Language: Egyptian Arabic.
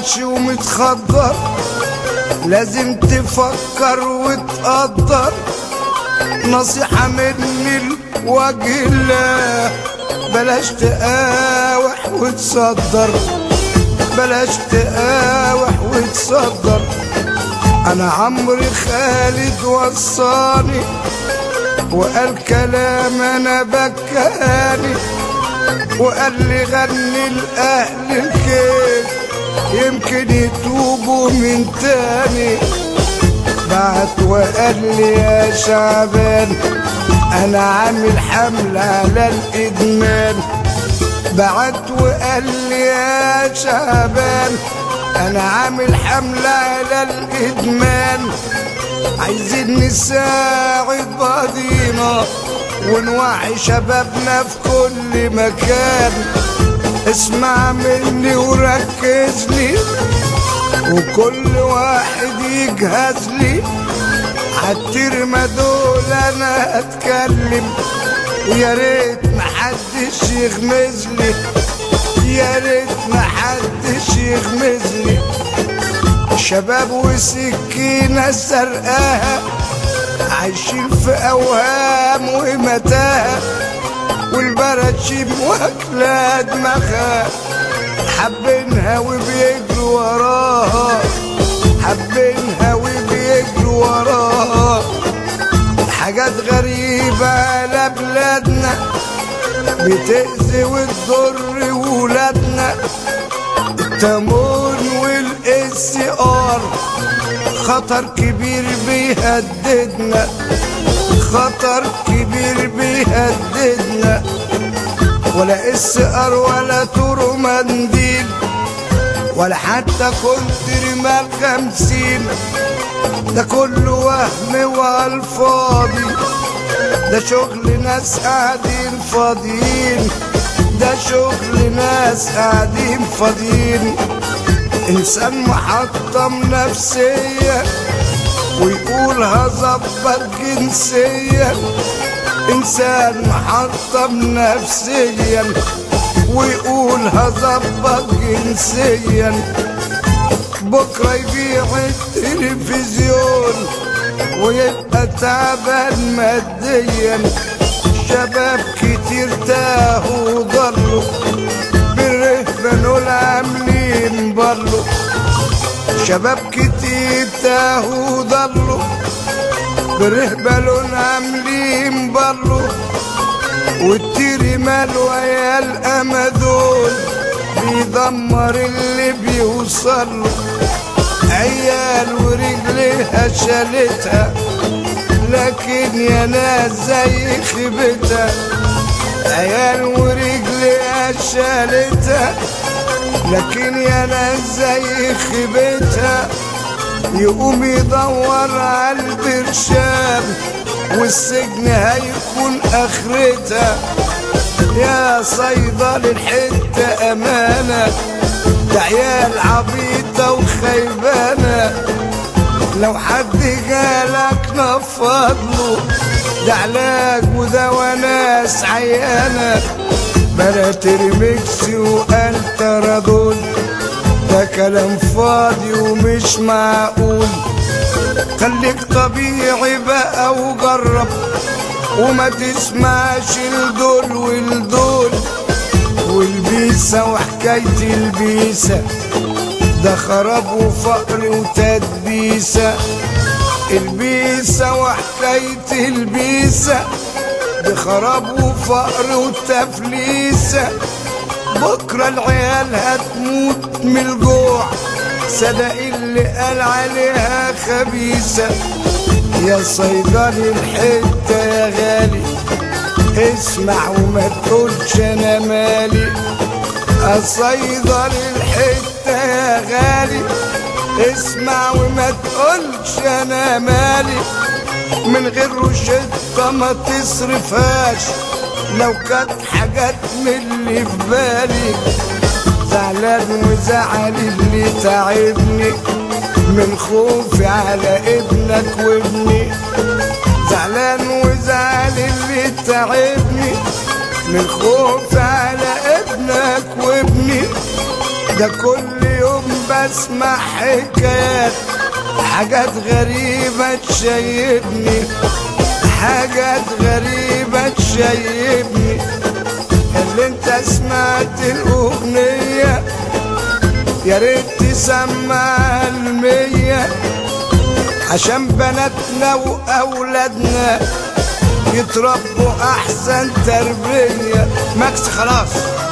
ماشي ومتخدر لازم تفكر وتقدر نصيحة مني لوجه الله بلاش تقاوح وتصدر بلاش تقاوح وتصدر انا عمري خالد وصاني وقال كلام انا بكاني وقال لي غني لاهل الكيف يمكن يتوبوا من تاني بعت وقال لي يا شعبان انا عامل حملة على الادمان بعت وقال لي يا شعبان انا عامل حملة على الادمان عايزين نساعد بعضينا ونوعي شبابنا في كل مكان اسمع مني وركز لي وكل واحد يجهز لي عالترمة دول انا اتكلم ويا ريت محدش يغمز لي يا ريت محدش يغمز لي شباب وسكينة سرقاها عايشين في اوهام ومتاهة والبراتشيم واكلة دماغها حابينها وبيجروا وراها حابينها وبيجروا وراها حاجات غريبة على بلادنا بتأذي وتضر ولادنا التمون والاس ار خطر كبير بيهددنا خطر كبير بيهددنا ولا اس ار ولا تورو منديل ولا حتى كنت رمال خمسين ده كله وهم والفاضي ده شغل ناس قاعدين فاضيين ده شغل ناس قاعدين فاضيين انسان محطم نفسيا ويقول هظبط جنسيا انسان محطم نفسيا ويقول هظبط جنسيا بكره يبيع التلفزيون ويبقى تعبان ماديا شباب كتير تاهوا وضلوا بالرهبة عاملين برلو شباب كتير تاهوا وضلوا بالرهبة عاملين برلو والتيري ماله عيال امدول بيدمر اللي بيوصل له عيال ورجليها شالتها لكن يا ناس زي خيبتها عيال ورجليها شالتها لكن يا ناس زي خيبتها يقوم يدور على البرشام والسجن هيكون اخرتها يا صيدل الحتة امانة ده عيال عبيطة وخيبانة لو حد جالك نفضله ده علاج ودوا ناس عيانة بلا ترمكس والترادول ده كلام فاضي ومش معقول خليك طبيعي بقى وجرب وما تسمعش الدول والدول والبيسة وحكاية البيسة ده خراب وفقر وتدبيسة البيسة وحكاية البيسة ده خراب وفقر وتفليسة بكرة العيال هتموت من الجوع صدق اللي قال عليها خبيثة يا صيدلي الحتة يا غالي اسمع وما تقولش انا مالي الصيدلي الحتة يا غالي اسمع وما تقولش انا مالي من غير روشتة ما تصرفهاش لو كانت حاجات من اللي في بالي زعلان وزعل اللي تعبني من خوفي على ابنك وابني زعلان وزعل اللي تعبني من خوفي على ابنك وابني ده كل يوم بسمع حكايات حاجات غريبة تشيبني حاجات غريبة تشيبني اللي انت سمعت الأغنية يا ريت تسمع المية عشان بناتنا وأولادنا يتربوا أحسن تربية ماكس خلاص